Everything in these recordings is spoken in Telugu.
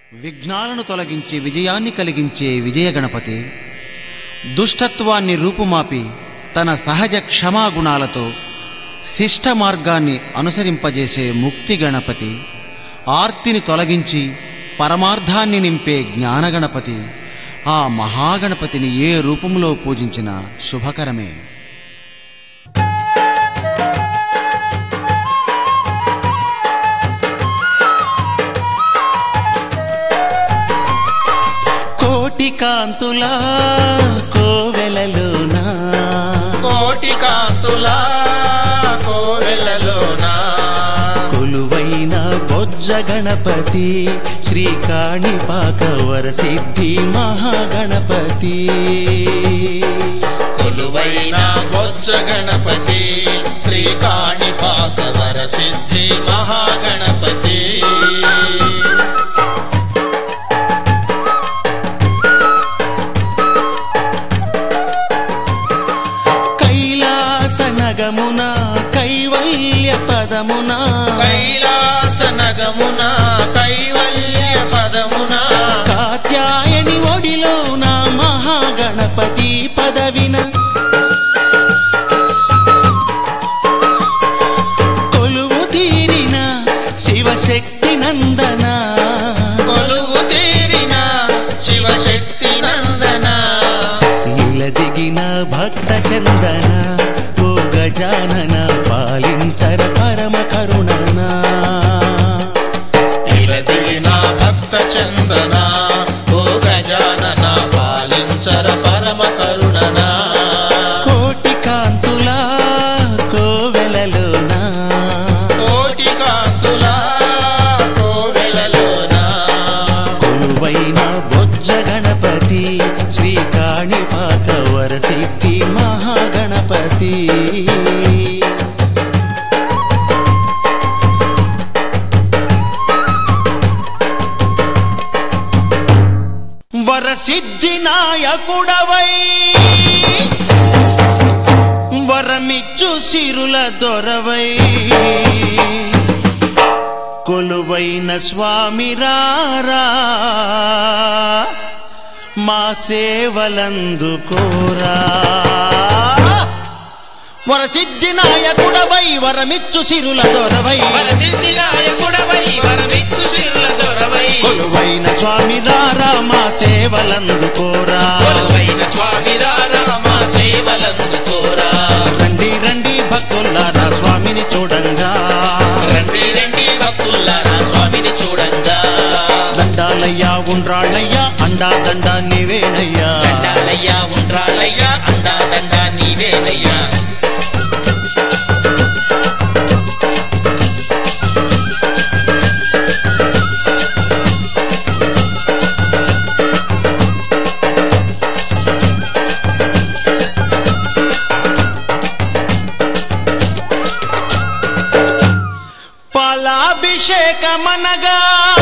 విఘ్నాలను తొలగించి విజయాన్ని కలిగించే విజయ గణపతి దుష్టత్వాన్ని రూపుమాపి తన సహజ క్షమాగుణాలతో శిష్ట మార్గాన్ని అనుసరింపజేసే ముక్తి గణపతి ఆర్తిని తొలగించి పరమార్థాన్ని నింపే జ్ఞానగణపతి ఆ మహాగణపతిని ఏ రూపంలో పూజించినా శుభకరమే కోటి కాంతుల కోవెలలోనా కోటి కాంతుల కోవెలలోన కొలువైన బొజ్జ గణపతి శ్రీకాణిపాక వరసిద్ధి మహాగణపతి కొలువైన బొజ్జ గణపతి శ్రీకాణిపాక వరసిద్ధి మహాగణపతి కైలాస నగమున కైవల్య పదమున కైలాస నగమున కైవల్య పదమున కాత్యాయని ఒడిలోన మహాగణపతి పదవిన కొలువు తీరిన శివశక్తి నందన కొలువు తీరిన శివశక్తి నందన నిలదిగిన భక్త చందన ఓ గజానన పాలించర పరమ కరుణన ఇలదిగిన భక్త చందన ఓ గజానన పాలించర పరమ కరుణన కోటి కాంతుల కోవెలలోన కోటి కాంతుల కోవెలలోన కొలువైన బొజ్జ గణపతి శ్రీకాణిపాక వరసిద్ధి మహాగణపతి వరసిద్ధి నాయకుడవై వరమిచ్చు సిరుల దొరవై కొలువైన స్వామి రారా మా సేవలందుకోరా వరసిద్ధి నాయకుడవై వరమిచ్చు సిరుల దొరవై వరసిద్ధి నాయకుడవై వరమిచ్చు శిరుల దొరవై కొలువైన స్వామి రారా మా సేవలందుకోరా కొలువైన స్వామి రామ సేవలందుకోరా రండి రండి భక్తులారా స్వామిని చూడంగా రండి రండి భక్తులారా స్వామిని చూడంగా దండాలయ్యా ఉండ్రాళ్ళయ్యా అండా దండ నీవేనయ్యా దండాలయ్యా ఉండ్రాలయ్యా అండా దండా నీవేనయ్యా పాలాభిషేకమనగా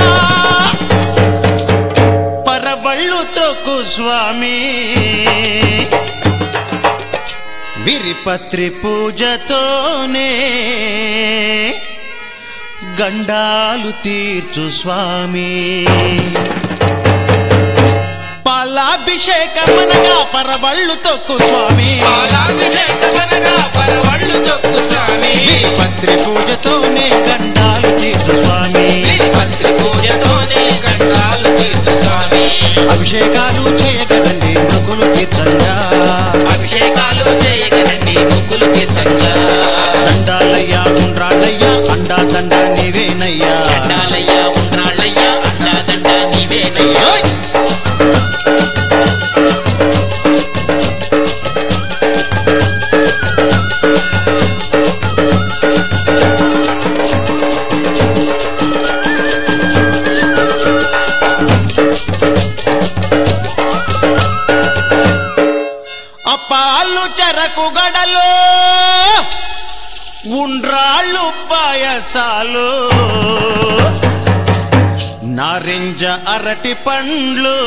పరవళ్ళు త్రొక్కు స్వామి విరిపత్రి పూజతోనే గండాలు తీర్చు స్వామి పాలాభిషేకమనగా పరవళ్ళు తొక్కు స్వామి పాలాభిషేకమనగా పరవళ్ళు తొక్కు స్వామి పత్రి పూజతోనే గండాలు తీర్చు స్వామి పత్రి పూజతోనే గండాలు తీర్చు స్వామి అభిషేకాలు చేయగలండి మొక్కులు తీర్చంగా అభిషేకాలు చేయగలండి మొక్కులు తీర్చంగా దండాలయ్యా ఉండ్రాళ్ళయ్యా అండా దండ నీవేనయ్యా దండాలయ్యా ఉండ్రాళ్ళయ్యా అండా దండా నీవేనయ్యా అప్పాలు చెరకు గడలో ఉండ్రాళ్ళు పాయసాలు నారింజ అరటి పండ్లు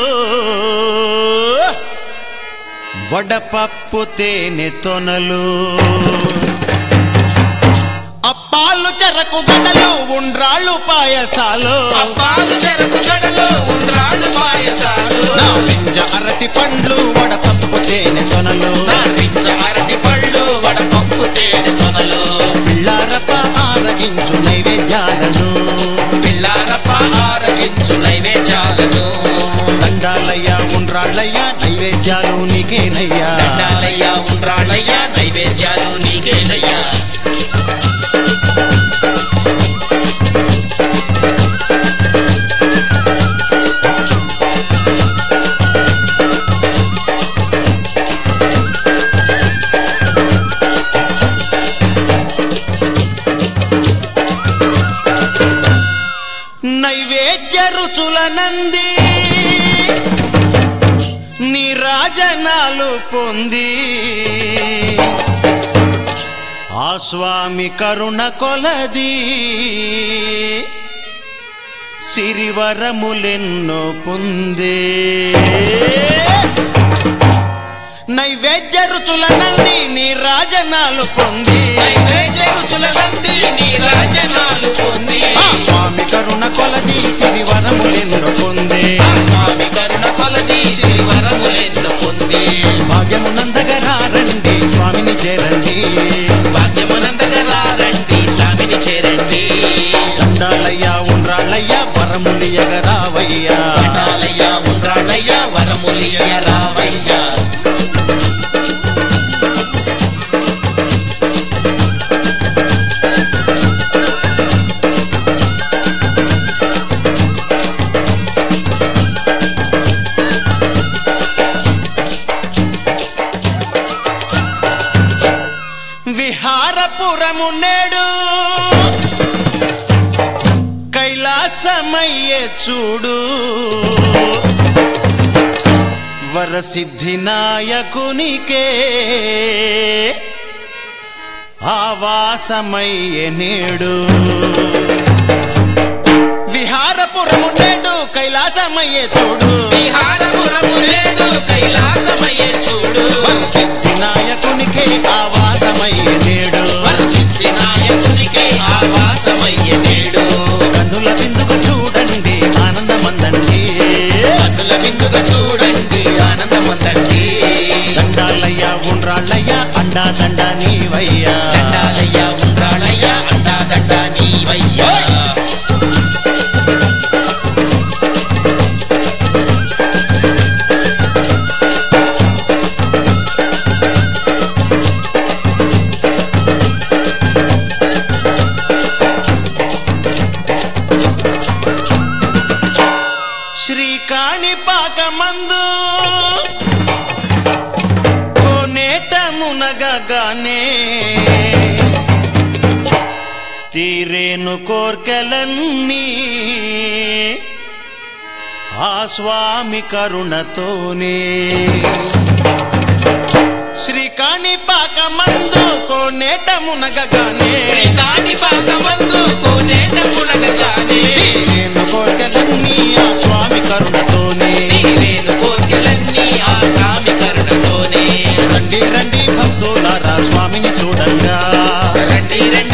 వడపప్పు తేనె తొనలు అప్పాలు చెరకు గడలు ఉండ్రాళ్ళు పాయసాలు అప్పాలు చెరకు గడలు ఉండ్రాళ్ళు పాయసాలు నారింజ అరటి పండ్లు వడపప్పు తేనె తొనలు నారింజ అరటి పళ్ళు వడపప్పు తేనె తొనలు పిల్లారప్ప ఆరగించు నైవేద్యాలను పిల్లారప్ప ఆరగించు నైవేద్యాలను దండాలయ్య ఉండ్రాళ్ళయ్య నైవేద్యాలు నీకేనయ్యా దండాలయ్య ఉండ్రాళ్ళయ్య నైవేద్యాలు నీకేనయ్యా నైవేద్య రుచుల నంది నీరాజనాలు పొంది ఆ స్వామి కరుణ కొలది సిరివరములెన్నో పొందే నైవేద్య రుచుల నంది నీరాజనాలు పొంది నైవేద్య రుచుల నంది నీ రాజనాలు పొంది ఆ స్వామి కరుణ కొలది సిరివరములెన్నో పొందే ఆ స్వామి కరుణ కొలది శ్రీ వరములెన్నో పొంది భాగ్యమునందగరారండి స్వామిని చేరండి భాగ్యమునందగరారండి స్వామిని చేరండి దండాలయ్య ఉండ్రాళ్ళయ్య వరములియగరావయ్యా దండాలయ్య ఉండ్రాళ్ళయ్య వరములియ రావయ్య విహారపురము నేడు కైలాసమయ్యే చూడు వరసిద్ధి నాయకునికే ఆవాసమయ్యే నేడు విహారపురము నేడు కైలాసమయ్యే చూడు విహారపురము నేడు కైలాసమయ్యే చూడు వరసిద్ధి నాయకునికే ఆవాసమయ్యే నేడు వరసిద్ధి నాయకునికి ఆవాసమయ్యే నేడు కన్నుల విందుకు చూడండి ఆనందమందండి కన్నుల విందుగా చూడండి ఆనందమందండి దండాలయ్య ఉండ్రాళ్ళయ్య అండా దండ నీవయ్యా దండాలయ్య ఉండ్రాళ్ళయ్య అండా దండ నీవయ్యా శ్రీకాణిపాకమందు కోనేట మునగగానే తీరేను కోర్కెలన్నీ ఆ స్వామి కరుణతోనే శ్రీకాణిపాకమందు కోనేట మునగగానే శ్రీకాణి పాకమందు కోనేట మునగగానే తీరేను కోర్కెలన్నీ ఆ స్వామి కరుణతోనే తీరేను కోర్కెలన్నీ ఆ స్వామి కరుణతోనే రండి రండి భక్తులారా స్వామిని చూడంగా రండి రండి